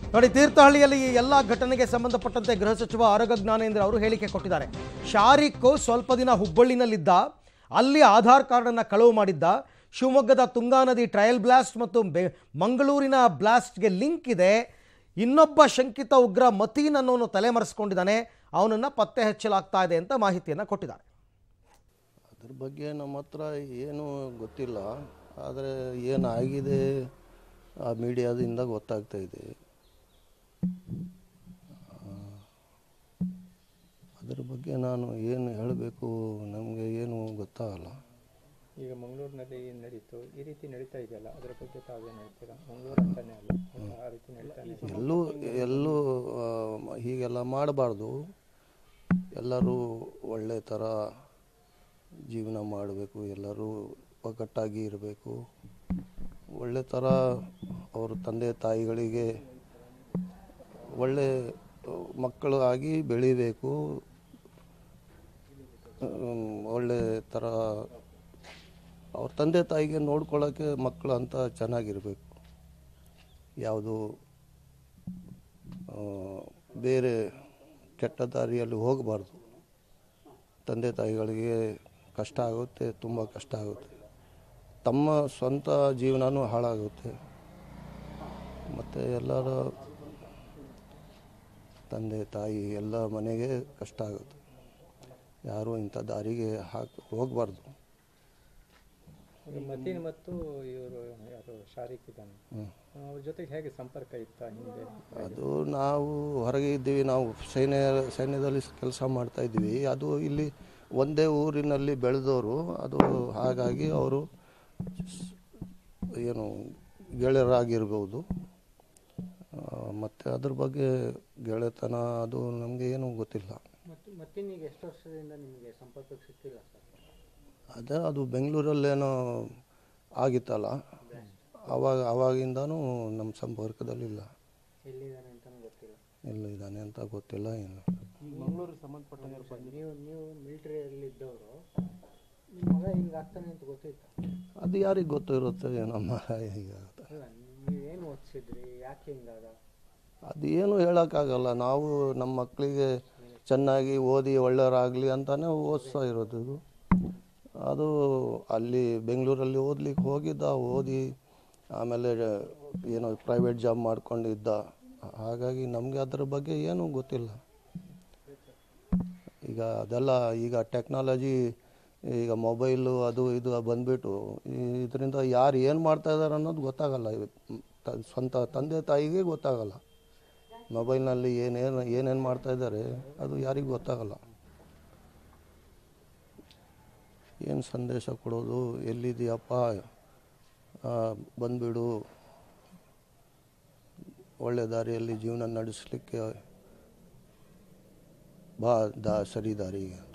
ನೋಡಿ ತೀರ್ಥಹಳ್ಳಿಯಲ್ಲಿ ಈ ಎಲ್ಲ ಘಟನೆಗೆ ಸಂಬಂಧಪಟ್ಟಂತೆ ಗೃಹ ಸಚಿವ ಆರೋಗ್ಯ ಜ್ಞಾನೇಂದ್ರ ಅವರು ಹೇಳಿಕೆ ಕೊಟ್ಟಿದ್ದಾರೆ ಶಾರಿಕ್ ಸ್ವಲ್ಪ ದಿನ ಹುಬ್ಬಳ್ಳಿನಲ್ಲಿದ್ದ ಅಲ್ಲಿ ಆಧಾರ್ ಕಾರ್ಡನ್ನು ಕಳವು ಮಾಡಿದ್ದ ಶಿವಮೊಗ್ಗದ ತುಂಗಾ ನದಿ ಟ್ರಯಲ್ ಬ್ಲಾಸ್ಟ್ ಮತ್ತು ಬೆ ಮಂಗಳೂರಿನ ಬ್ಲಾಸ್ಟ್ಗೆ ಲಿಂಕ್ ಇದೆ ಇನ್ನೊಬ್ಬ ಶಂಕಿತ ಉಗ್ರ ಮತೀನ್ ಅನ್ನೋನು ತಲೆಮರೆಸ್ಕೊಂಡಿದ್ದಾನೆ ಅವನನ್ನು ಪತ್ತೆ ಹಚ್ಚಲಾಗ್ತಾ ಇದೆ ಅಂತ ಮಾಹಿತಿಯನ್ನು ಕೊಟ್ಟಿದ್ದಾರೆ ಅದ್ರ ಬಗ್ಗೆ ನಮ್ಮ ಹತ್ರ ಏನು ಗೊತ್ತಿಲ್ಲ ಆದರೆ ಏನಾಗಿದೆ ಆ ಮೀಡಿಯಾದಿಂದ ಗೊತ್ತಾಗ್ತಾ ಇದೆ ಆ, ಅದ್ರ ಬಗ್ಗೆ ನಾನು ಏನು ಹೇಳಬೇಕು ನಮಗೆ ಏನು ಗೊತ್ತಾಗಲ್ಲ ಈಗ ಮಂಗಳೂರಿನಲ್ಲಿ ನಡೀತು ಈ ರೀತಿ ನಡೀತಾ ಇದೆಯಲ್ಲ ಅದರ ಬಗ್ಗೆ ತಾವೇನು ಹೇಳ್ತೀರಾ ಮಂಗಳೂರು ಅಂತಾನೆ ಅಲ್ಲ ಆ ರೀತಿ ನಡೀತಾನೆ ಇದೆ. ಎಲ್ಲೂ ಎಲ್ಲೂ ಆ, ಹೀಗೆಲ್ಲ ಮಾಡಬಾರ್ದು ಎಲ್ಲರೂ ಒಳ್ಳೆ ಥರ ಜೀವನ ಮಾಡಬೇಕು ಎಲ್ಲರೂ ಒಗ್ಗಟ್ಟಾಗಿ ಇರಬೇಕು ಒಳ್ಳೆ ಥರ ಅವ್ರ ತಂದೆ ತಾಯಿಗಳಿಗೆ ಒಳ್ಳೆ ಆ, ಮಕ್ಕಳು ಆಗಿ ಬೆಳಿಬೇಕು ಹ್ಮ್, ಒಳ್ಳೆ ಥರ ಅವ್ರ ತಂದೆ ತಾಯಿಗೆ ನೋಡ್ಕೊಳ್ಳೋಕ್ಕೆ ಮಕ್ಕಳು ಅಂತ ಚೆನ್ನಾಗಿರಬೇಕು ಯಾವುದು ಆ, ಬೇರೆ ಕೆಟ್ಟ ದಾರಿಯಲ್ಲಿ ಹೋಗಬಾರ್ದು ತಂದೆ ತಾಯಿಗಳಿಗೆ ಕಷ್ಟ ಆಗುತ್ತೆ ತುಂಬ ಕಷ್ಟ ಆಗುತ್ತೆ ತಮ್ಮ ಸ್ವಂತ ಜೀವನನೂ ಹಾಳಾಗುತ್ತೆ ಮತ್ತು ಎಲ್ಲರ ತಂದೆ ತಾಯಿ ಎಲ್ಲ ಮನೆಗೆ ಕಷ್ಟ ಆಗುತ್ತೆ ಯಾರೂ ಇಂಥ ದಾರಿಗೆ ಹಾಕಿ ಹೋಗಬಾರ್ದು ಈಗ ಮತೀನ್ ಮತ್ತು ಇವರು ಯಾರು ಶಾರಿಕ್ ಇದ್ದಾನೆ ಅವ್ರ ಜೊತೆಗೆ ಹೇಗೆ ಸಂಪರ್ಕ ಇತ್ತ ಹಿಂದೆ ಅದು ನಾವು ಹೊರಗೆ ಇದ್ದೀವಿ ನಾವು ಸೈನ್ಯ ಸೈನ್ಯದಲ್ಲಿ ಕೆಲಸ ಮಾಡ್ತಾ ಇದ್ವಿ ಅದು ಇಲ್ಲಿ ಒಂದೇ ಊರಿನಲ್ಲಿ ಬೆಳೆದವರು ಅದು ಹಾಗಾಗಿ ಅವರು ಸ್- ಏನು ಗೆಳೆಯರಾಗಿರ್ಬೋದು ಆ, ಮತ್ತೆ ಅದ್ರ ಬಗ್ಗೆ ಗೆಳೆತನ ಅದು ನಮಗೆ ಏನೂ ಗೊತ್ತಿಲ್ಲ ಮತ್ತು ಮತ್ತೀನೀಗ ಎಷ್ಟು ವರ್ಷದಿಂದ ನಿಮಗೆ ಸಂಪರ್ಕಕ್ಕೆ ಸಿಕ್ಕಿಲ್ಲ ಸರ್ ಅದೇ ಅದು ಬೆಂಗಳೂರಲ್ಲೇನೋ ಆಗಿತ್ತಲ್ಲ ಅವಾಗ ಅವಾಗಿಂದನೂ ನಮ್ಮ ಸಂಪರ್ಕದಲ್ಲಿಲ್ಲ ಎಲ್ಲಿದ್ದಾನೆ ಅಂತಲೂ ಗೊತ್ತಿಲ್ಲ ಎಲ್ಲಿದ್ದಾನೆ ಅಂತ ಗೊತ್ತಿಲ್ಲ ಏನು ಮಂಗಳೂರು ಸಂಬಂಧಪಟ್ಟ ನೀವು ನೀವು ಮಿಲಿಟರಿಯಲ್ಲಿ ಇದ್ದವರು ನಿಮ್ಮ ಮಗ ಹಿಂಗೆ ಆಗ್ತಾನೆ ಅಂತ ಗೊತ್ತಿತ್ತು ಅದು ಯಾರಿಗೆ ಗೊತ್ತಿರುತ್ತೆ ನಮ್ಮ ಈಗ ಅಲ್ಲ ನೀವೇನು ಓದಿಸಿದ್ರಿ ಯಾಕೆ ಹಿಂಗಾದ ಅದು ಏನು ಹೇಳೋಕ್ಕಾಗಲ್ಲ ನಾವು ನಮ್ಮ ಮಕ್ಕಳಿಗೆ ಚೆನ್ನಾಗಿ ಓದಿ ಒಳ್ಳೆಯವರಾಗಲಿ ಅಂತಾನೆ ಓದಿಸ್ತಾ ಇರೋದು ಇದು. ಅದು ಅಲ್ಲಿ ಬೆಂಗಳೂರಲ್ಲಿ ಓದ್ಲಿಕ್ಕೆ ಹೋಗಿದ್ದ ಓದಿ ಆಮೇಲೆ ಏನೋ ಪ್ರೈವೇಟ್ ಜಾಬ್ ಮಾಡ್ಕೊಂಡಿದ್ದ ಹಾಗಾಗಿ ನಮಗೆ ಅದರ ಬಗ್ಗೆ ಏನೂ ಗೊತ್ತಿಲ್ಲ ಈಗ ಅದೆಲ್ಲ ಈಗ ಟೆಕ್ನಾಲಜಿ ಈಗ ಮೊಬೈಲು ಅದು ಇದು ಬಂದ್ಬಿಟ್ಟು ಇದರಿಂದ ಯಾರು ಏನು ಮಾಡ್ತಾ ಇದ್ದಾರೆ ಅನ್ನೋದು ಗೊತ್ತಾಗಲ್ಲ ಇವ್- ತ- ಸ್ವಂತ ತಂದೆ ತಾಯಿಗೆ ಗೊತ್ತಾಗಲ್ಲ ಮೊಬೈಲ್ನಲ್ಲಿ ಏನೇನು ಏನೇನು ಮಾಡ್ತಾ ಇದ್ದಾರೆ ಅದು ಯಾರಿಗೂ ಗೊತ್ತಾಗಲ್ಲ ಏನು ಸಂದೇಶ ಕೊಡೋದು ಎಲ್ಲಿದೆಯಪ್ಪ ಆ, ಬಂದ್ಬಿಡು ಒಳ್ಳೆ ದಾರಿಯಲ್ಲಿ ಜೀವನ ನಡೆಸಲಿಕ್ಕೆ ಬಾ ದಾ ಸರಿ ದಾರಿಗೆ